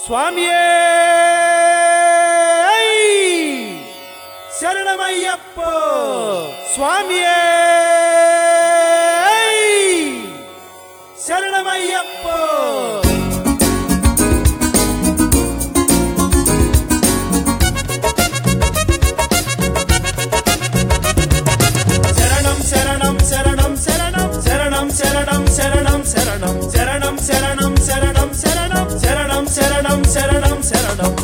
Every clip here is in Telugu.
స్వామియే శరణమయ్యప్ప స్వామియే శరణమయ్యప్ప శరణం శరణం శరణం శరణం శరణం శరణం శరణం శరణం శరణం శరణం శరణం శరణం శరణం శరణం శరణం శరణం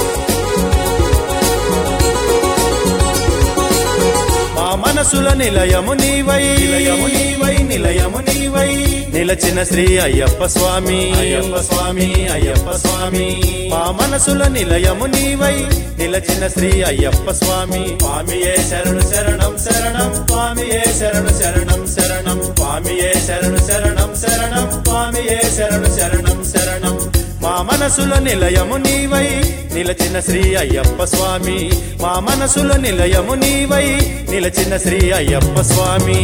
మా మనసుల నిలయము నీవై నిలయము నీవై నిలయము నీవై నిలచిన శ్రీ అయ్యప్ప స్వామి అయ్యప్ప స్వామి అయ్యప్ప స్వామి మా మనసుల నిలయము నీవై నిలచిన శ్రీ అయ్యప్ప స్వామి స్వామియే శరణు శరణం శరణం స్వామియే శరణు శరణం శరణం స్వామియే శరణు శరణం శరణం స్వామియే శరణు శరణం శరణం మా మనసుల నిలయము నీవై నిలచిన శ్రీ అయ్యప్ప స్వామి మా మనసుల నిలయము నీవై నిలచిన శ్రీ అయ్యప్ప స్వామి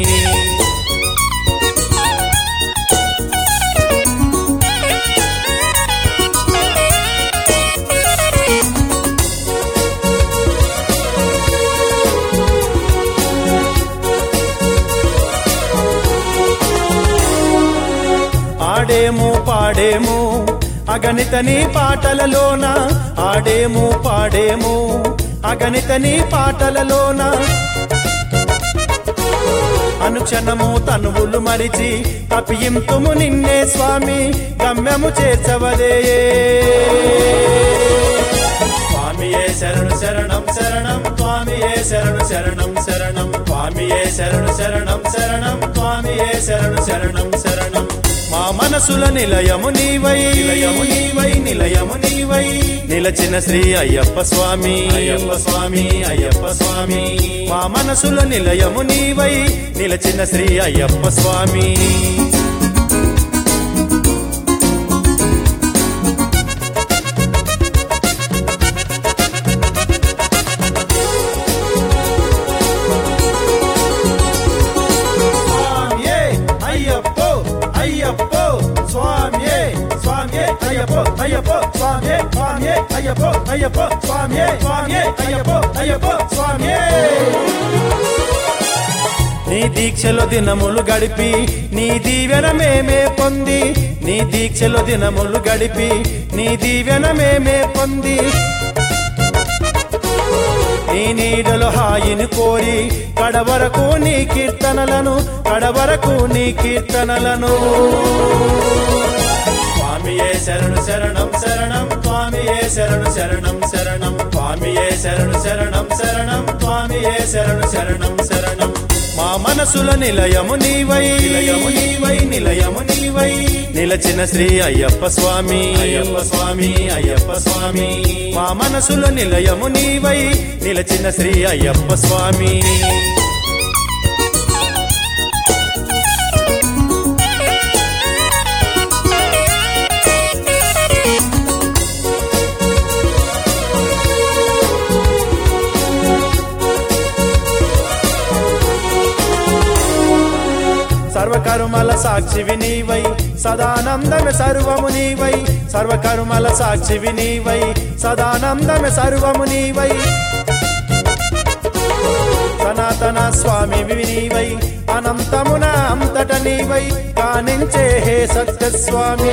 ఆడేము పాడేము అగణిత నీ పాటలలోన ఆడేము పాడేము అగణిత నీ పాటలలోన అనుక్షణము తనువులు మరిచి తప్పింతుము నిన్నే స్వామి గమ్యము చేర్చవదే స్వామియే శరణు శరణం శరణం స్వామియే శరణు శరణం శరణం స్వామియే శరణు శరణం శరణం స్వామియే శరణు శరణం శరణం మా మనసుల నిలయము నీవై నిలయము నీవై నిలయము నీవై నిలచిన శ్రీ అయ్యప్ప స్వామి అయ్యప్ప స్వామి అయ్యప్ప స్వామి మా మనసుల నిలయము నీవై నిలచిన శ్రీ అయ్యప్ప స్వామి స్వామియే అయ్యప్పో అయ్యప్పో స్వామియే స్వామియే అయ్యప్పో అయ్యప్పో స్వామియే స్వామియే అయ్యప్పో అయ్యప్పో స్వామియే స్వామియే అయ్యప్పో అయ్యప్పో స్వామియే నీ దీక్షలో దినములు గడిపి నీ దీవెన మేమే పొంది నీ దీక్షలో దినములు గడిపి నీ దీవెన మేమే పొంది నీ నీడలో హాయిని కోరి కడవరకు నీ కీర్తనలను కడవరకు నీ కీర్తనలను స్వామియే శరణు శరణం శరణం స్వామియే శరణు శరణం శరణం స్వామియే శరణు శరణం శరణం స్వామియే శరణు శరణం శరణం మా మనసుల నిలయము నీవై నిలయము నీవై నిలయము నీవై నిలచిన శ్రీ అయ్యప్ప స్వామి అయ్యప్ప స్వామి అయ్యప్ప స్వామి మా మనసుల నిలయము నీవై నిలచిన శ్రీ అయ్యప్ప స్వామి సర్వకర్మల సాక్షివి నీవై సదానందమే సర్వము నీవై సర్వకర్మల సాక్షివి నీవై సదానందమే సర్వము నీవై సనాతన స్వామి నీవై అనంతమున అంతట నీవై కానించే హే సత్య స్వామి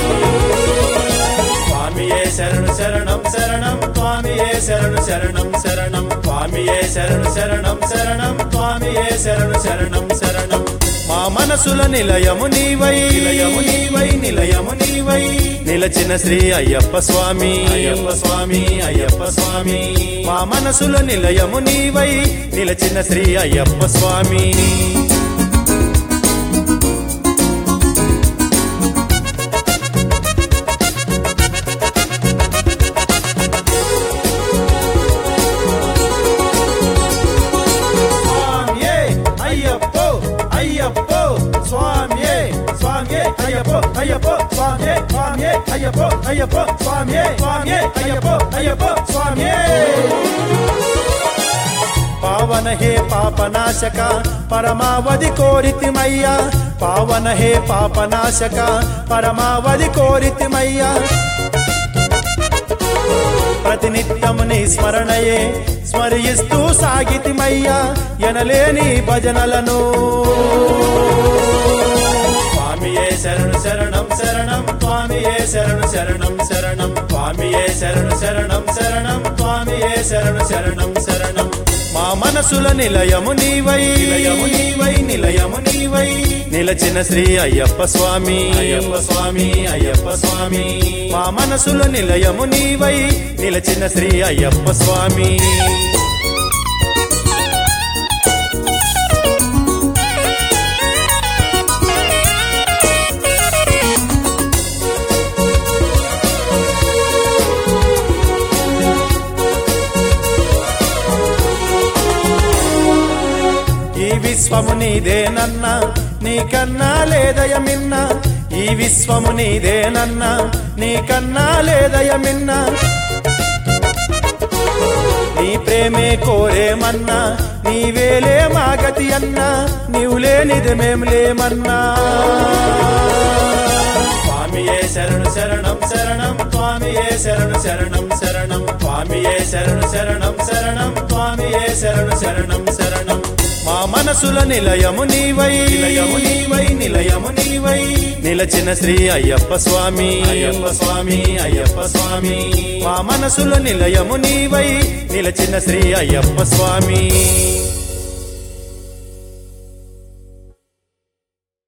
స్వామియే శరణు శరణం శరణం స్వామియే శరణు శరణం శరణం స్వామియే శరణు శరణం శరణం స్వామియే శరణు శరణం శరణం మా మనసుల నిలయము నీవై నిలయము నీవై నిలయము నీవై నిలచిన శ్రీ అయ్యప్ప స్వామి అయ్యప్ప స్వామి అయ్యప్ప స్వామి మా మనసుల నిలయము నీవై నిలచిన శ్రీ అయ్యప్ప స్వామి స్వామియే అయ్యప్పో అయ్యప్పో స్వామియే స్వామియే అయ్యప్పో అయ్యప్పో స్వామియే స్వామియే అయ్యప్పో అయ్యప్పో స్వామియే స్వామియే అయ్యప్పో అయ్యప్పో స్వామియే పావన హే పాపనాశక పరమావధి కోరితిమయ్యా పావన హే పాపనాశక పరమావధి కోరితిమయ్యా ప్రతినిత్యము నీ స్మరణయే స్మరిస్తూ సాగితిమయ్యా ఎనలేని భజనలను స్వామియే శరణు శరణం శరణం స్వామియే శరణు శరణం శరణం స్వామియే శరణు శరణం శరణం స్వామియే శరణు శరణం శరణం మా మనసుల నిలయము నీవై నిలయము నీవై నిలయము నీవై నిలచిన శ్రీ అయ్యప్ప స్వామి అయ్యప్ప స్వామి అయ్యప్ప స్వామి మా మనసుల నిలయము నీవై నిలచిన శ్రీ అయ్యప్ప స్వామి ఈ విశ్వము నీదేనన్నా నీకన్నా లేదయమిన్నా ఈ విశ్వము నీదేనన్నా నీకన్నా లేదయమిన్నా నీ ప్రేమే కోరేమన్నా నీవేలే మా గతి అన్నా నీవు లేనిది మేం లేమన్నా స్వామియే శరణు శరణం శరణం స్వామియే శరణు శరణం శరణం స్వామియే శరణు శరణం శరణం స్వామియే శరణు శరణం శరణం మా మనసుల నిలయము నీవై నిలయము నీవై నిలయము నీవై నిలచిన శ్రీ అయ్యప్ప స్వామి అయ్యప్ప స్వామి అయ్యప్ప స్వామి మా మనసుల నిలయము నీవై నిలచిన శ్రీ అయ్యప్ప స్వామి